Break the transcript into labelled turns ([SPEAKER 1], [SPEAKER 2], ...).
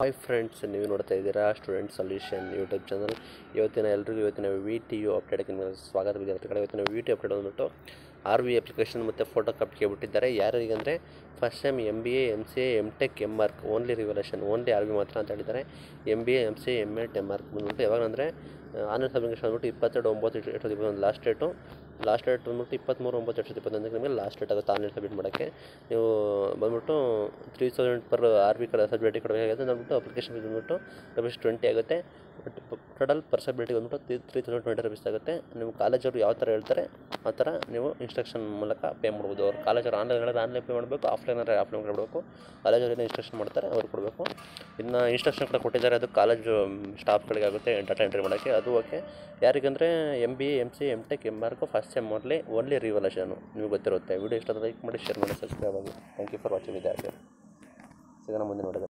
[SPEAKER 1] hi friends ನೀವು ನೋಡ್ತಾ ಇದ್ದೀರಾ ಸ್ಟೂಡೆಂಟ್ ಸೊಲ್ಯೂಷನ್ ಯೂಟ್ಯೂಬ್ ಚಾನಲ್ ಇವತ್ತಿನ ಎಲ್ರಿಗೂ ಇವತ್ತಿನ ವಿ ಟಿ ಯು ಅಪ್ಡೇಟ್ಗೆ ಸ್ವಾಗತ ವಿದ್ಯಾರ್ಥಿಗಳ ಇವತ್ತಿನ ವಿ ಟಿ ಅಪ್ಡೇಟ್ ಬಂದ್ಬಿಟ್ಟು ಆರ್ ವಿ ಅಪ್ಲಿಕೇಶನ್ ಮತ್ತು ಫೋಟೋ ಕಾಪಿಗೆ ಬಿಟ್ಟಿದ್ದಾರೆ ಯಾರಿಗೆ ಅಂದರೆ first time M B A M C A M tech M arch only revaluation only R V ಮಾತ್ರ ಅಂತ ಹೇಳಿದ್ದಾರೆ M B A M C A M ed M arch ಬಂದ್ಬಿಟ್ಟು ಯಾವಾಗ ಅಂದರೆ ಆನ್ಲೈನ್ ಸಬ್ಮಿಷನ್ ಬಂದ್ಬಿಟ್ಟು ಇಪ್ಪತ್ತೆರಡು ಒಂಬತ್ತು ಎರಡು ಸಾವಿರದ ಇಪ್ಪತ್ತೊಂದು ಲಾಸ್ಟ್ ಡೇಟು ಲಾಸ್ಟ್ ಡೇಟ್ ಬಂದ್ಬಿಟ್ಟು ಇಪ್ಪತ್ತ್ಮೂರು ಒಂಬತ್ತು ಎರಡು ಸಾವಿರದ ಇಪ್ಪತ್ತೊಂದಕ್ಕೆ ನಿಮಗೆ ಲಾಸ್ಟ್ ಡೇಟ್ ಆಗುತ್ತೆ ಆನ್ಲೈನ್ ಸಬ್ಮಿಟ್ ಮಾಡೋಕ್ಕೆ ನೀವು ಬಂದ್ಬಿಟ್ಟು three thousand per R V ಕಡೆ ಸಬ್ಮಿಟ್ ಕೊಡಬೇಕಾಗುತ್ತೆ ಅಂದ್ಬಿಟ್ಟು ಅಪ್ಲಿಕೇಶನ್ ಫೀಸ್ ಬಂದ್ಬಿಟ್ಟು ರುಪೀಸ್ ಟ್ವೆಂಟಿ ಆಗುತ್ತೆ ಬಟ್ ಟೋಟಲ್ ಪರ್ ಸಬ್ಮಿಟಿಗೆ ಬಂದ್ಬಿಟ್ಟು three three thousand twenty rupees ಆಗುತ್ತೆ ನಿಮ್ಮ ಕಾಲೇಜವರು ಯಾವ ಥರ ಹೇಳ್ತಾರೆ ಆ ಥರ ನೀವು ಇನ್ಸ್ಟ್ರಕ್ಷನ್ ಮೂಲಕ ಪೇ ಮಾಡ್ಬೋದು ಅವ್ರು ಕಾಲೇಜವ್ರು ಆನ್ಲೈನ್ ಹೇಳಿದ್ರೆ ಆನ್ಲೈನ್ ಪೇ ಮಾಡಬೇಕು ಆಫ್ಲೈನ್ ಆದರೆ ಆಫ್ಲೈನ್ ಕೊಡಬೇಕು ಕಾಲೇಜವ್ರು ಏನು ಇನ್ಸ್ಟ್ರಕ್ಷನ್ ಮಾಡ್ತಾರೆ ಅವ್ರು ಕೊಡಬೇಕು ಇನ್ನು ಇನ್ಸ್ಟ್ರಕ್ಷನ್ ಕೂಡ ಕೊಟ್ಟಿದ್ದಾರೆ ಅದು ಕಾಲೇಜು ಸ್ಟಾಫ್ಗಳಿಗೆ ಆಗುತ್ತೆ ಡಾಟಾ ಎಂಟ್ರಿ ಮಾಡೋಕ್ಕೆ ಅದು ಓಕೆ ಯಾರಿಗಂದರೆ M B M C M tech M arch first sem only only revaluation ನಿಮ್ಗೆ ಗೊತ್ತಿರುತ್ತೆ ವಿಡಿಯೋ ಇಷ್ಟ ಲೈಕ್ ಮಾಡಿ ಶೇರ್ ಮಾಡಿ ಸಬ್ಸ್ಕ್ರೈಬ್ ಆಗಿ ಥ್ಯಾಂಕ್ ಯು ಫಾರ್ ವಾಚಿಂಗ್ ವಿದ್ಯಾರ್ಥಿ ಸಿಗೋಣ ಮುಂದೆ ನೋಡಿದ್ರೆ